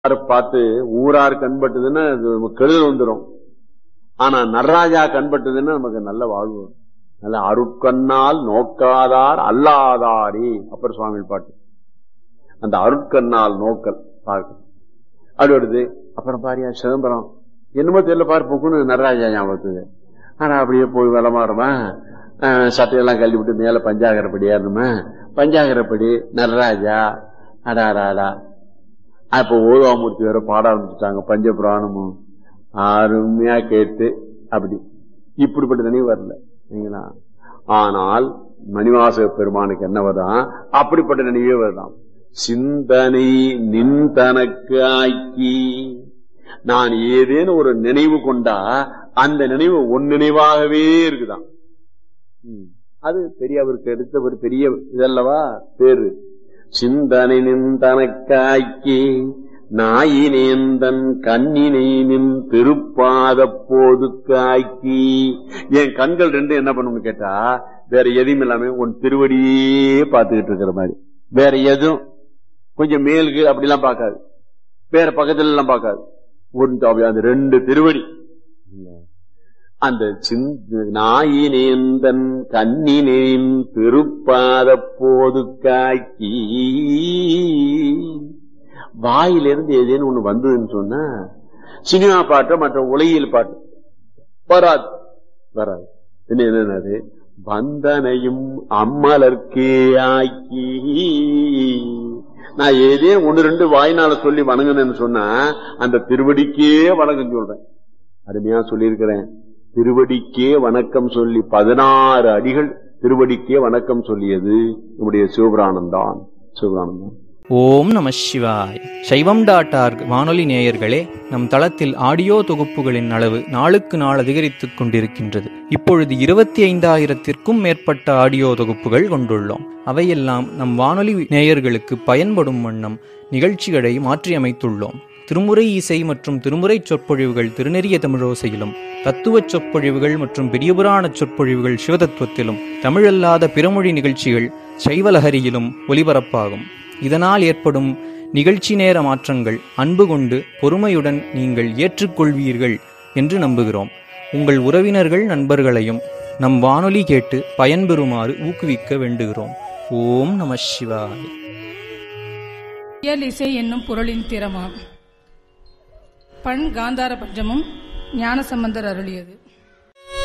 ஊரார் பார்த்து ஊரார் கண்பட்டதுன்னா அது நமக்கு கெடுதல் வந்துடும் ஆனா நடராஜா கண்பட்டதுன்னா நமக்கு நல்ல வாழ்வு வரும். நல்ல அருட்கண்ணால் நோக்காதார் அல்லாதாரே அப்பர் சுவாமி பாட்டு அந்த அருட்கண்ணால் நோக்கல் பார்க்க அப்படி வருது அப்புறம் பாரியா சிதம்பரம் என்னமோ தெரியல பாரு போக்குன்னு நடராஜா ஞாபகத்துக்கு ஆனா அப்படியே போய் விளமாறுமா சட்டையெல்லாம் கழட்டி விட்டு மேல பஞ்சாகரப்படி ஏறணுமா பஞ்சாகரப்படி நடராஜா அடாடாடா அப்ப ஓதுவாமூர்த்தி வேற பாட ஆரம்பிச்சுட்டாங்க பஞ்சபுராணமும் அருமையா கேட்டு அப்படி இப்படிப்பட்ட நினைவு வரல சரிங்களா ஆனால் மணிவாசக பெருமானுக்கு என்ன வருதான் அப்படிப்பட்ட நினைவே வருதாம் சிந்தனை நின் தனக்கு ஆக்கி நான் ஏதேனும் ஒரு நினைவு கொண்டா அந்த நினைவு ஒன் நினைவாகவே இருக்குதாம் ம். அது பெரியவருக்கு எடுத்த ஒரு பெரிய இதல்லவா பேரு சிந்தனை நின் தனக்காக்கி நாயினேந்தன் கண்ணினை நின் திருப்பாத போது காக்கி என் கண்கள் ரெண்டு என்ன பண்ணும்னு கேட்டா வேற எதையும் இல்லாம உன் திருவடியே பார்த்துக்கிட்டு இருக்கிற மாதிரி வேற எதுவும் கொஞ்சம் மேலுக்கு அப்படிலாம் பார்க்காது வேற பக்கத்துல எல்லாம் பார்க்காது ஒன்று அப்படி அந்த ரெண்டு திருவடி அந்த சிந்த நாயினேந்தன் கண்ணினேன் திருப்பாத போது காக்கி வாயிலிருந்து ஏதேனும் ஒண்ணு வந்ததுன்னு சொன்னா சினிமா பாட்டு மற்ற உலகியல் பாட்டு வராது வராது என்ன என்னது வந்தனையும் அம்மலர்க்கே ஆக்கி நான் ஏதே ஒன்னு ரெண்டு வாய்னால சொல்லி வணங்கணும்னு சொன்னா அந்த திருவடிக்கே வணக்கம் சொல்றேன் அருமையா சொல்லியிருக்கிறேன் திருவடிக்கே வணக்கம் சொல்லி பதினாறு அடிகள் திருவடிக்கே வணக்கம் சொல்லியது நம்முடைய சிவபுராணம் தான் சிவபுராணம் தான் ஓம் நம சிவாய் சைவம் டாட் ஆர்க் வானொலி நேயர்களே நம் தளத்தில் ஆடியோ தொகுப்புகளின் அளவு நாளுக்கு நாள் அதிகரித்துக் கொண்டிருக்கின்றது இப்பொழுது இருபத்தி ஐந்தாயிரத்திற்கும் மேற்பட்ட ஆடியோ தொகுப்புகள் கொண்டுள்ளோம் அவையெல்லாம் நம் வானொலி நேயர்களுக்கு பயன்படும் வண்ணம் நிகழ்ச்சிகளை மாற்றியமைத்துள்ளோம் திருமுறை இசை மற்றும் திருமுறை சொற்பொழிவுகள் திருநெறிய தமிழோசையிலும் தத்துவச் சொற்பொழிவுகள் மற்றும் பெரியபுராண சொற்பொழிவுகள் சிவதத்துவத்திலும் தமிழல்லாத பிறமொழி நிகழ்ச்சிகள் சைவலஹரியிலும் ஒலிபரப்பாகும் இதனால் ஏற்படும் நிகழ்ச்சி நேர மாற்றங்கள் அன்பு கொண்டு பொறுமையுடன் நீங்கள் ஏற்றுக்கொள்வீர்கள் என்று நம்புகிறோம் உங்கள் உறவினர்கள் நண்பர்களையும் நம் வானொலி கேட்டு பயன்பெறுமாறு ஊக்குவிக்க வேண்டுகிறோம் ஓம் நம சிவாய் இயல் இசை என்னும் பொருளின் திறமாம் பண் காந்தார பஞ்சமும் ஞானசம்பந்தர் அருளியது